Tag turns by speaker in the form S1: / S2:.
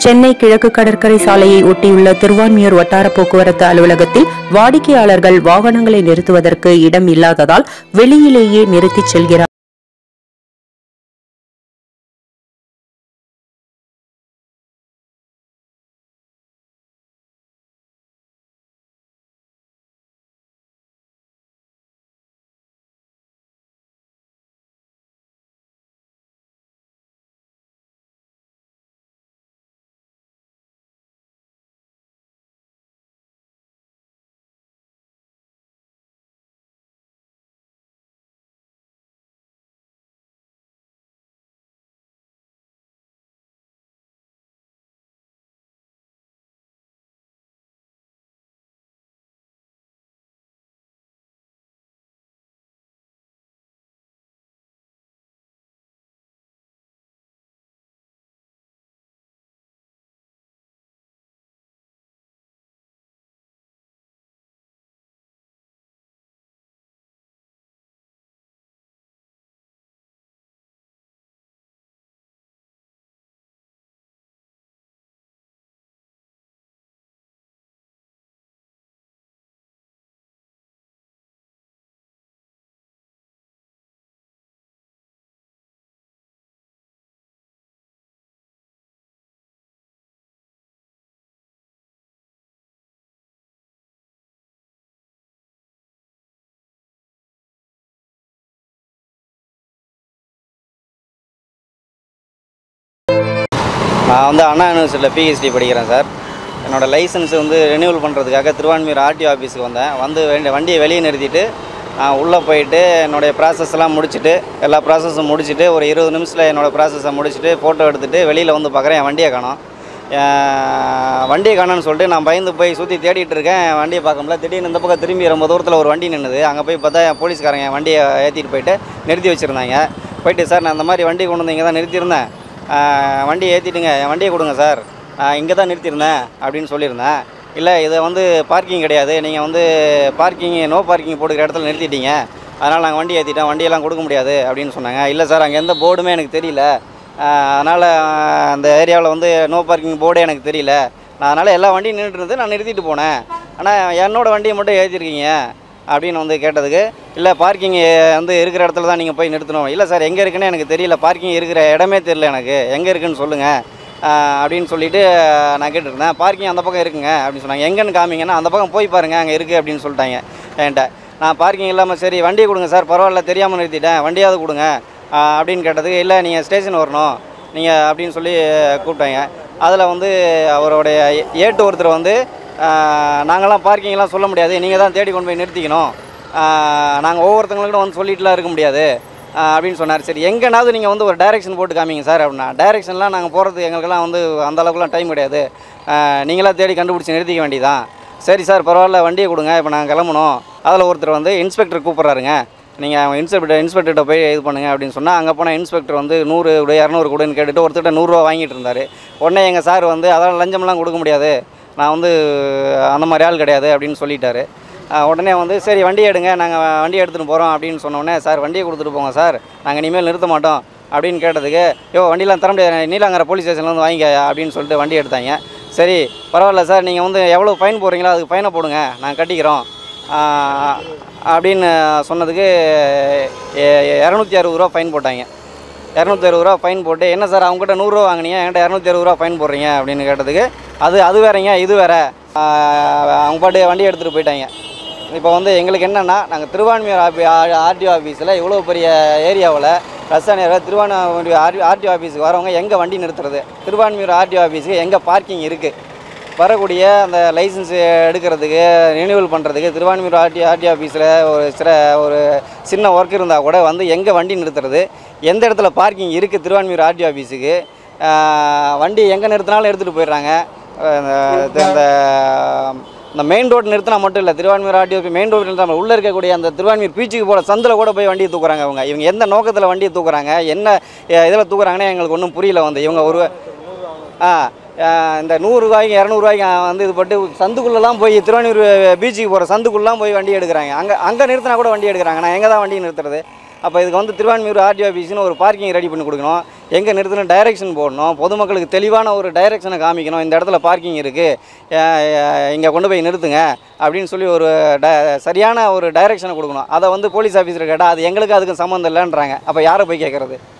S1: சென்னை கிழக்கு கடற்கரை சாலையை ஒட்டியுள்ள திருவான்மியூர் வட்டார போக்குவரத்து அலுவலகத்தில் வாடிக்கையாளர்கள் வாகனங்களை நிறுத்துவதற்கு இடம் இல்லாததால் வெளியிலேயே நிறுத்திச் செல்கிறார்
S2: நான் வந்து அண்ணா யூனிவர்சிட்டியில் பிஹெச்டி படிக்கிறேன் சார் என்னோடய லைசன்ஸ் வந்து ரெனியூவல் பண்ணுறதுக்காக திருவான்மியூர் ஆர்டிஓ ஆஃபீஸுக்கு வந்தேன் வந்து வேண்டிய வண்டியை வெளியே நிறுத்திட்டு நான் உள்ளே போயிட்டு என்னுடைய ப்ராசஸ் எல்லாம் முடிச்சுட்டு எல்லா ப்ராசஸும் முடிச்சுட்டு ஒரு இருபது நிமிஷத்தில் என்னோடய ப்ராசஸை முடிச்சுட்டு ஃபோட்டோ எடுத்துகிட்டு வெளியில் வந்து பார்க்குறேன் என் வண்டியை காணோம் என் வண்டியை காணோன்னு சொல்லிட்டு நான் பயந்து போய் சுற்றி தேடிட்டு இருக்கேன் என் வண்டியை பார்க்க முடியல திடீர்னு இந்த பக்கம் திரும்பி ரொம்ப தூரத்தில் ஒரு வண்டி நின்றுது அங்கே போய் பார்த்தா என் போலீஸ்காரங்க என் வண்டியை ஏற்றிட்டு போயிட்டு நிறுத்தி வச்சுருந்தாங்க போயிட்டு சார் நான் இந்த மாதிரி வண்டி கொண்டு வந்து இங்கே தான் நிறுத்தியிருந்தேன் ஆஹ் வண்டியை ஏற்றிட்டுங்க என் வண்டியை கொடுங்க சார் நான் இங்கே தான் நிறுத்தியிருந்தேன் அப்படின்னு சொல்லியிருந்தேன் இல்லை இதை வந்து பார்க்கிங் கிடையாது நீங்கள் வந்து பார்க்கிங் நோ பார்க்கிங் போட்டுக்கிற இடத்துல நிறுத்திட்டீங்க அதனால் நாங்கள் வண்டி ஏற்றிட்டோம் வண்டியெல்லாம் கொடுக்க முடியாது அப்படின்னு சொன்னாங்க இல்லை சார் அங்கே எந்த போர்டுமே எனக்கு தெரியல அதனால் அந்த ஏரியாவில் வந்து நோ பார்க்கிங் போர்டே எனக்கு தெரியல நான் அதனால் எல்லா வண்டியும் நின்றுட்டு நான் நிறுத்திட்டு போனேன் ஆனால் என்னோடய வண்டியை மட்டும் ஏற்றிருக்கீங்க அப்படின்னு வந்து கேட்டதுக்கு இல்லை பார்க்கிங் வந்து இருக்கிற இடத்துல தான் நீங்கள் போய் நிறுத்தணும் இல்லை சார் எங்கே இருக்குன்னு எனக்கு தெரியல பார்க்கிங் இருக்கிற இடமே தெரியல எனக்கு எங்கே இருக்குன்னு சொல்லுங்கள் அப்படின்னு சொல்லிட்டு நான் கேட்டுருந்தேன் பார்க்கிங் அந்த பக்கம் இருக்குங்க அப்படின்னு சொன்னாங்க எங்கன்னு காமிங்கன்னா அந்த பக்கம் போய் பாருங்கள் அங்கே இருக்குது அப்படின்னு சொல்லிட்டாங்க என்கிட்ட நான் பார்க்கிங் இல்லாமல் சரி வண்டியை கொடுங்க சார் பரவாயில்ல தெரியாமல் நிறுத்திட்டேன் வண்டியாவது கொடுங்க ஆஹ் அப்படின்னு கேட்டதுக்கு இல்லை நீங்கள் ஸ்டேஷன் வரணும் நீங்கள் அப்படின்னு சொல்லி கூப்பிட்டாங்க அதில் வந்து அவருடைய ஏட்டு ஒருத்தர் வந்து ஆஹ் நாங்களாம் பார்க்கிங்லாம் சொல்ல முடியாது நீங்கள் தான் தேடி கொண்டு போய் நிறுத்திக்கணும் நாங்கள் ஒவ்வொருத்தங்களுக்கும் வந்து சொல்லிட்டுலாம் இருக்க முடியாது ஆஹ் அப்படின்னு சொன்னார் சரி எங்கேனாவது நீங்கள் வந்து ஒரு டைரெக்ஷன் போட்டு காமிங்க சார் அப்படின்னா டைரெக்ஷன்லாம் நாங்கள் போகிறதுக்கு எங்களுக்கெல்லாம் வந்து அந்த அளவுக்குலாம் டைம் கிடையாது ஆஹ் நீங்களா தேடி கண்டுபிடிச்சி நிறுத்திக்க வேண்டியதான் சரி சார் பரவாயில்ல வண்டியை கொடுங்க இப்போ நாங்கள் கிளம்பணும் அதில் ஒருத்தர் வந்து இன்ஸ்பெக்டர் கூப்பிட்றாருங்க நீங்கள் அவங்க இன்ஸ்பெக்டர் இன்ஸ்பெக்டர்கிட்ட போய் இது பண்ணுங்க அப்படின்னு சொன்னால் அங்கே போனால் இன்ஸ்பெக்டர் வந்து நூறு கொடு இரநூறு கொடுன்னு கேட்டுட்டு ஒருத்தர்கிட்ட நூறுரூவா வாங்கிட்டு இருந்தார் உடனே எங்கள் சார் வந்து அதெல்லாம் லஞ்சம்லாம் கொடுக்க முடியாது நான் வந்து அந்த மாதிரி ஆள் கிடையாது அப்படின்னு சொல்லிட்டாரு ஆஹ் உடனே வந்து சரி வண்டியை எடுங்க நாங்கள் வண்டியை எடுத்துகிட்டு போகிறோம் அப்படின்னு சொன்ன உடனே சார் வண்டியை கொடுத்துட்டு போங்க சார் நாங்கள் இனிமேல் நிறுத்த மாட்டோம் அப்படின்னு கேட்டதுக்கு யோ வண்டிலாம் தர முடியாது நீலாங்கரை போலீஸ் ஸ்டேஷனில் வந்து வாங்கிக்க அப்படின்னு சொல்லிட்டு வண்டி எடுத்தாங்க சரி பரவாயில்ல சார் நீங்கள் வந்து எவ்வளோ ஃபைன் போடுறீங்களோ அதுக்கு ஃபைனை போடுங்க நாங்கள் கட்டிக்கிறோம் ஆஹ் அப்படின்னு சொன்னதுக்கு இரநூத்தி அறுபது ரூபா ஃபைன் போட்டாங்க இரநூத்தி அறுபது ரூபா ஃபைன் போட்டு என்ன சார் அவங்ககிட்ட நூறுரூவா வாங்கினீங்க என்கிட்ட இரநூத்தி அறுபது ரூபா ஃபைன் போடுறீங்க அப்படின்னு கேட்டதுக்கு அது அது வேறங்க இது வேற ஆஹ் அவங்க பாட்டு வண்டி எடுத்துகிட்டு போயிட்டாங்க இப்போ வந்து எங்களுக்கு என்னென்னா நாங்கள் திருவான்மியூர் ஆபி ஆர்டிஓ ஆஃபீஸில் இவ்வளோ பெரிய ஏரியாவில் ரசாயன திருவான்மியூர் ஆர்டி ஆர்டிஓ ஆஃபீஸுக்கு வரவங்க எங்கே வண்டி நிறுத்துறது திருவான்மியூர் ஆர்டிஓ ஆஃபீஸுக்கு எங்கே பார்க்கிங் இருக்குது வரக்கூடிய அந்த லைசன்ஸ் எடுக்கிறதுக்கு ரினியூவல் பண்ணுறதுக்கு திருவான்மியூர் ஆர்டி ஆர்டி ஆஃபீஸில் ஒரு சில ஒரு சின்ன ஒர்க் இருந்தால் கூட வந்து எங்கே வண்டி நிறுத்துறது எந்த இடத்துல பார்க்கிங் இருக்குது திருவான்மியூர் ஆர்டி ஆஃபீஸுக்கு வண்டி எங்கே நிறுத்தினாலும் எடுத்துகிட்டு போயிடுறாங்க அஹ் இந்த இந்த இந்த மெயின் ரோடு நிறுத்தினா மட்டும் இல்லை திருவான்மியூர் ஆர்டிஓ மெயின் ரோடு நிறுத்தாம உள்ளே இருக்கக்கூடிய அந்த திருவான்மியூர் பீச்சுக்கு போகிற சந்தில் கூட போய் வண்டியை தூக்குறாங்க அவங்க இவங்க எந்த நோக்கத்தில் வண்டியை தூக்குறாங்க என்ன இதில் தூக்குறாங்கன்னு எங்களுக்கு ஒன்றும் புரியல வந்து இவங்க ஒரு ஆ அஹ் இந்த நூறுரூவாய்க்கு இரநூறுவாய்க்கு வந்து இது பட்டு சந்துக்குள்ளெல்லாம் போய் திருவான்மியூர் பீச்சுக்கு போகிற சந்துக்குள்ளெலாம் போய் வண்டி எடுக்கிறாங்க அங்கே அங்கே நிறுத்தினா கூட வண்டி எடுக்கிறாங்க நான் எங்கே தான் வண்டி நிறுத்துறது அப்போ இதுக்கு வந்து திருவான்மியூர் ஆர்டிஓ ஆஃபீஸ்னு ஒரு பார்க்கிங் ரெடி பண்ணி கொடுக்கணும் எங்கே நிறுத்தணும் டைரெக்ஷன் போடணும் பொதுமக்களுக்கு தெளிவான ஒரு டைரெக்ஷனை காமிக்கணும் இந்த இடத்துல பார்க்கிங் இருக்குது இங்கே கொண்டு போய் நிறுத்துங்க அப்படின்னு சொல்லி ஒரு ட சரியான ஒரு டைரெக்ஷனை கொடுக்கணும் அதை வந்து போலீஸ் ஆஃபீஸர் கேட்டால் அது எங்களுக்கு அதுக்கு சம்மந்தம் இல்லைன்றாங்க அப்போ யாரை போய் கேட்குறது